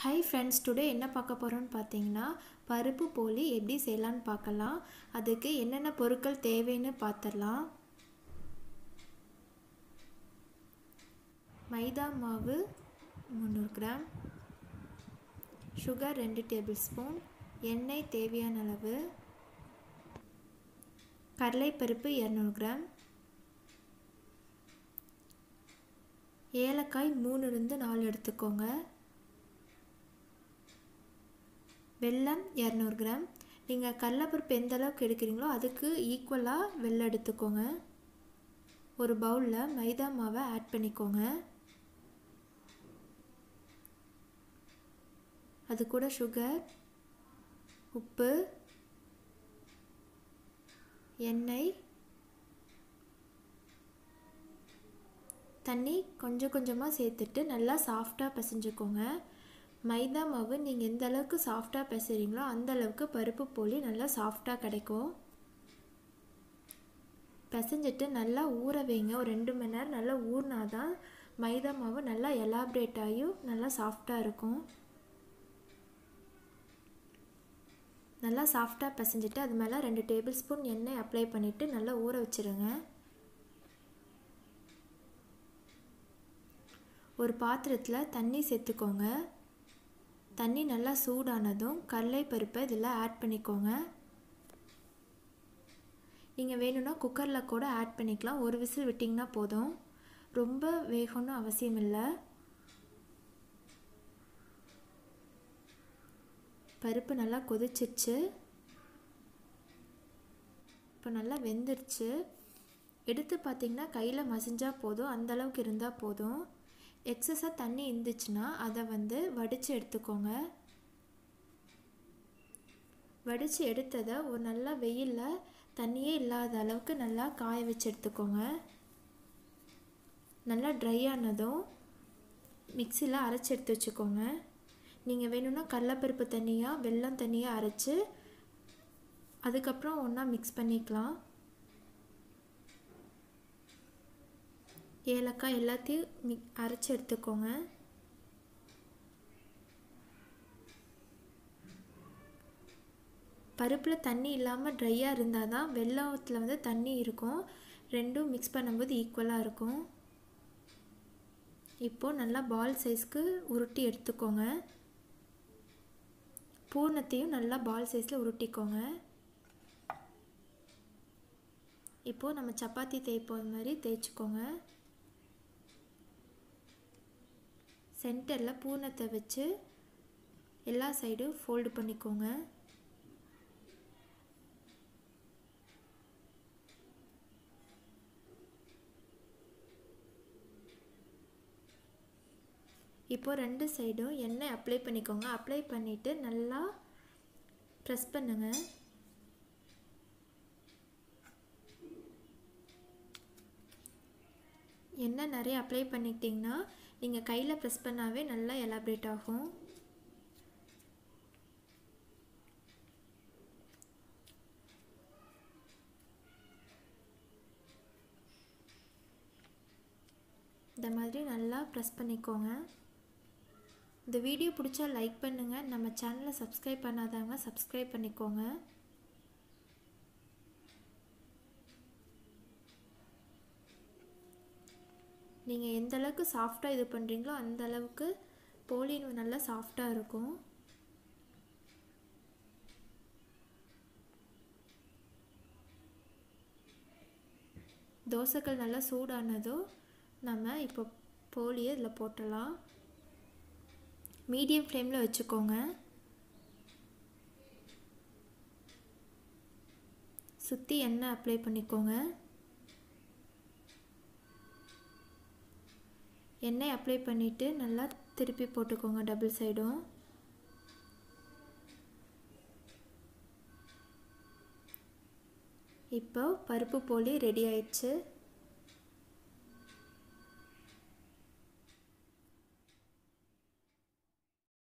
hi friends today என்ன பார்க்க போகிறோம்னு பார்த்தீங்கன்னா பருப்பு போலி எப்படி செய்யலான்னு பார்க்கலாம் அதுக்கு என்னென்ன பொருட்கள் தேவைன்னு பார்த்துடலாம் மைதா மாவு முந்நூறு கிராம் சுகர் ரெண்டு டேபிள் ஸ்பூன் எண்ணெய் தேவையான அளவு கடலைப்பருப்பு இரநூறு கிராம் ஏலக்காய் மூணுலேருந்து நாலு எடுத்துக்கோங்க வெல்லம் இரநூறு கிராம் நீங்கள் கடலப்பருப்பு எந்த அளவுக்கு எடுக்கிறீங்களோ அதுக்கு ஈக்குவலாக வெல்லம் எடுத்துக்கோங்க ஒரு பவுலில் மைதா மாவை ஆட் பண்ணிக்கோங்க அது கூட சுகர் உப்பு எண்ணெய் தண்ணி கொஞ்சம் கொஞ்சமாக சேர்த்துட்டு நல்லா சாஃப்டாக பிசைஞ்சுக்கோங்க மைதா மாவு நீங்கள் எந்த அளவுக்கு சாஃப்டாக பிசைறீங்களோ அந்த அளவுக்கு பருப்பு போலி நல்லா சாஃப்டாக கிடைக்கும் பிசைஞ்சிட்டு நல்லா ஊற வைங்க ஒரு ரெண்டு மணி நேரம் நல்லா ஊறினா தான் மைதா மாவு நல்லா எலாப்ரேட் ஆகியும் நல்லா சாஃப்டாக இருக்கும் நல்லா சாஃப்டாக பிசைஞ்சிட்டு அது மேலே ரெண்டு டேபிள் ஸ்பூன் எண்ணெய் அப்ளை பண்ணிவிட்டு நல்லா ஊற வச்சுருங்க ஒரு பாத்திரத்தில் தண்ணி சேர்த்துக்கோங்க தண்ணி நல்லா சூடானதும் கடலை பருப்பை இதில் ஆட் பண்ணிக்கோங்க நீங்கள் வேணும்னா குக்கரில் கூட ஆட் பண்ணிக்கலாம் ஒரு விசில் விட்டிங்கன்னா போதும் ரொம்ப வேகணும்னு அவசியம் இல்லை பருப்பு நல்லா கொதிச்சிருச்சு இப்போ நல்லா வெந்துருச்சு எடுத்து பார்த்திங்கன்னா கையில் மசிஞ்சால் போதும் அந்தளவுக்கு இருந்தால் போதும் எக்ஸஸாக தண்ணி இருந்துச்சுன்னா அதை வந்து வடித்து எடுத்துக்கோங்க வடித்து எடுத்ததை ஒரு நல்லா வெயிலில் தண்ணியே இல்லாத அளவுக்கு நல்லா காய வச்சு எடுத்துக்கோங்க நல்லா ட்ரை ஆனதும் மிக்சியில் அரைச்சி எடுத்து வச்சுக்கோங்க நீங்கள் வேணும்னா கடலப்பருப்பு தனியாக வெல்லம் தனியாக அரைச்சி அதுக்கப்புறம் ஒன்றா மிக்ஸ் பண்ணிக்கலாம் ஏலக்காய் எல்லாத்தையும் மிக் அரைச்சி எடுத்துக்கோங்க பருப்பில் தண்ணி இல்லாமல் ட்ரையாக இருந்தால் தான் வெள்ளத்தில் வந்து தண்ணி இருக்கும் ரெண்டும் மிக்ஸ் பண்ணும்போது ஈக்குவலாக இருக்கும் இப்போது நல்லா பால் சைஸ்க்கு உருட்டி எடுத்துக்கோங்க பூர்ணத்தையும் நல்லா பால் சைஸில் உருட்டிக்கோங்க இப்போது நம்ம சப்பாத்தி தேய்ப்போது மாதிரி தேய்ச்சிக்கோங்க சென்டரில் பூர்ணத்தை வச்சு எல்லா சைடும் ஃபோல்டு பண்ணிக்கோங்க இப்போது ரெண்டு சைடும் எண்ணெய் அப்ளை பண்ணிக்கோங்க அப்ளை பண்ணிவிட்டு நல்லா ப்ரெஸ் பண்ணுங்கள் எண்ணெய் நிறைய அப்ளை பண்ணிக்கிட்டிங்கன்னா நீங்கள் கையில் ப்ரெஸ் பண்ணாவே நல்லா எலாப்ரேட் ஆகும் இந்த மாதிரி நல்லா ப்ரெஸ் பண்ணிக்கோங்க இந்த வீடியோ பிடிச்சா லைக் பண்ணுங்கள் நம்ம சேனலை சப்ஸ்கிரைப் பண்ணாதவங்க சப்ஸ்கிரைப் பண்ணிக்கோங்க நீங்கள் எந்த அளவுக்கு சாஃப்டாக இது பண்ணுறீங்களோ அந்த அளவுக்கு போலி நல்லா சாஃப்டாக இருக்கும் தோசைகள் நல்லா சூடானதும் நம்ம இப்போ போலியை இதில் போட்டலாம் மீடியம் ஃப்ளேமில் வச்சுக்கோங்க சுற்றி எண்ணெய் அப்ளை பண்ணிக்கோங்க எண்ணெய் அப்ளை பண்ணிவிட்டு நல்லா திருப்பி போட்டுக்கோங்க டபுள் சைடும் இப்போ பருப்பு போலி ரெடி ஆயிடுச்சு